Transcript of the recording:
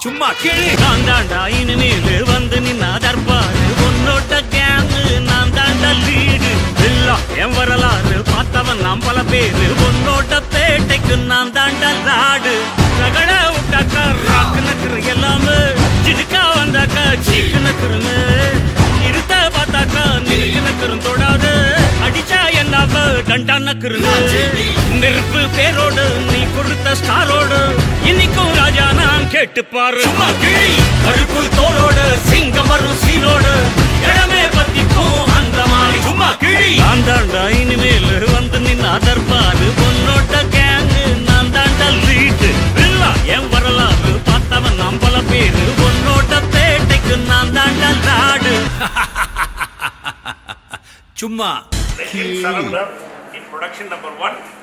சும்மா கேளு நான் தாண்டா இனிமேல் வந்து நின்னா தற்பாரு உன்னோட்ட கேங்கு நான் தாண்டா லீடு எல்லாம் என் வரலாறு பார்த்தவன் நாம் பல பேரு உன்னோட்ட பேட்டைக்கு நான் தாண்டா லாடு ரகட விட்டாக்கா ராக்கு நக்குற எல்லாமே சிடுக்கா வந்தாக்கா சீக்கு நக்குருங்க இருத்த பார்த்தாக்கா நிறுக்கு நக்குறும் தொடாது அடிச்சா என்னாவ டண்டா நக்குருங்க நெருப்பு பேரோடு நீ கொடுத்த ஸ்டாரோடு இன்னைக்கும் ராஜா நான் கேட்டு பாரு கருப்பு தோளோடு சிங்கம் வரும் சீரோடு இடமே பத்திக்கும் அந்த மாதிரி சும்மா கிழி நான் தாண்டா இனிமேல் வந்து நின்னா தற்பாரு பொன்னோட்ட கேங்கு நான் தாண்டா லீட்டு இல்ல என் வரலாறு பார்த்தவன் நாம் பல பேரு பொன்னோட்ட பேட்டைக்கு நான் தாண்டா லாடு சும்மா Let him surrender in production number one.